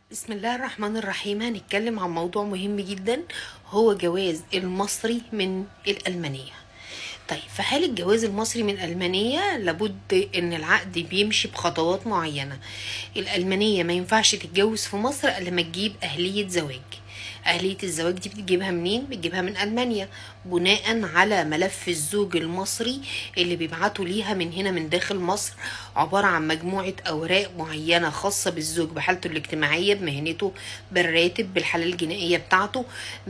بسم الله الرحمن الرحيم هنتكلم عن موضوع مهم جدا هو جواز المصري من الألمانية طيب في حال الجواز المصري من ألمانيا لابد ان العقد بيمشي بخطوات معينة الألمانية ما ينفعش تتجوز في مصر الا لما تجيب أهلية زواج أهلية الزواج دي بتجيبها منين؟ بتجيبها من ألمانيا بناء على ملف الزوج المصري اللي بيبعتوا ليها من هنا من داخل مصر عبارة عن مجموعة أوراق معينة خاصة بالزوج بحالته الاجتماعية بمهنته بالراتب بالحالة الجنائية بتاعته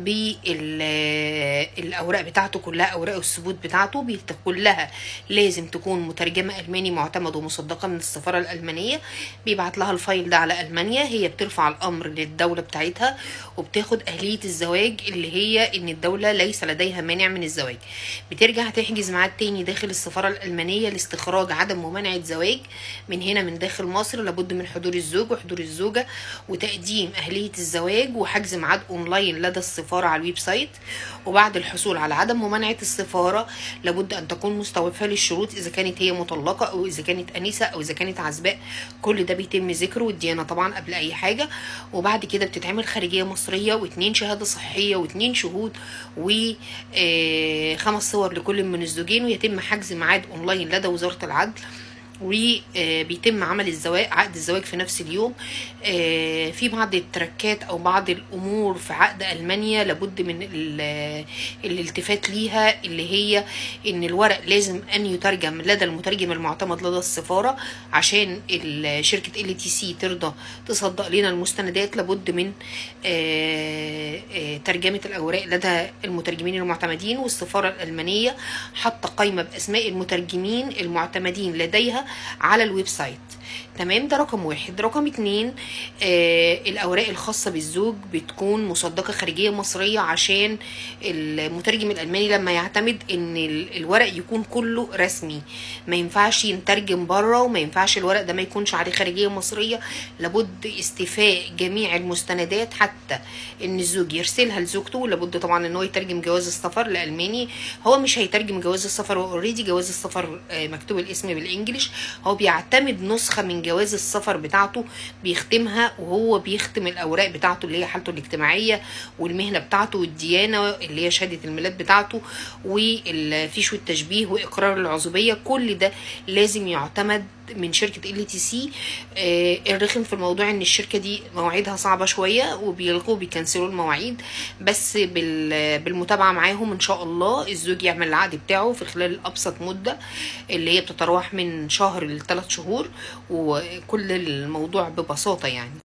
بالأوراق بتاعته كلها أوراق الثبوت بتاعته بيت- كلها لازم تكون مترجمة ألماني معتمد ومصدقة من السفارة الألمانية بيبعت لها الفايل ده على ألمانيا هي بترفع الأمر للدولة بتاعتها وبتاخد أهلية الزواج اللي هي إن الدولة ليس لديها مانع من الزواج بترجع تحجز ميعاد تاني داخل السفارة الألمانية لاستخراج عدم ممانعة زواج من هنا من داخل مصر لابد من حضور الزوج وحضور الزوجة وتقديم أهلية الزواج وحجز ميعاد أونلاين لدى السفارة على الويب سايت وبعد الحصول على عدم ممانعة السفارة لابد أن تكون مستوفية للشروط إذا كانت هي مطلقة أو إذا كانت أنيسة أو إذا كانت عزباء كل ده بيتم ذكره والديانة طبعا قبل أي حاجة وبعد كده بتتعمل خارجية مصرية واتنين شهادة صحية واتنين شهود وخمس صور لكل من الزوجين ويتم حجز ميعاد أونلاين لدى وزارة العدل وبيتم عمل الزواج عقد الزواج في نفس اليوم آه، في بعض التركات او بعض الامور في عقد المانيا لابد من ال- الالتفات ليها اللي هي ان الورق لازم ان يترجم لدى المترجم المعتمد لدى السفاره عشان ال- شركه ال تي سي ترضى تصدق لنا المستندات لابد من آه، آه، ترجمه الاوراق لدى المترجمين المعتمدين والسفاره الالمانيه حاطه قائمه باسماء المترجمين المعتمدين لديها على الويب سايت تمام ده رقم واحد رقم اتنين آه الاوراق الخاصه بالزوج بتكون مصدقه خارجيه مصريه عشان المترجم الالماني لما يعتمد ان ال- الورق يكون كله رسمي ما ينفعش ينترجم بره وما ينفعش الورق ده ما يكونش عليه خارجيه مصريه لابد استيفاء جميع المستندات حتى ان الزوج يرسلها لزوجته لابد طبعا ان هو يترجم جواز السفر لالماني هو مش هيترجم جواز السفر هو اوريدي جواز السفر آه، مكتوب الاسم بالانجلش هو بيعتمد نسخه من جواز السفر بتاعته بيختمها وهو بيختم الاوراق بتاعته اللي هي حالته الاجتماعيه والمهنه بتاعته والديانه اللي هي شهاده الميلاد بتاعته وفيش التشبيه واقرار العزوبيه كل ده لازم يعتمد من شركه ال تي سي الرخم في الموضوع ان الشركه دي مواعيدها صعبه شويه وبيلغوا بيكنسلوا المواعيد بس بال- بالمتابعه معاهم ان شاء الله الزوج يعمل العقد بتاعه في خلال ابسط مده اللي هي بتتراوح من شهر لثلاث شهور وكل الموضوع ببساطه يعني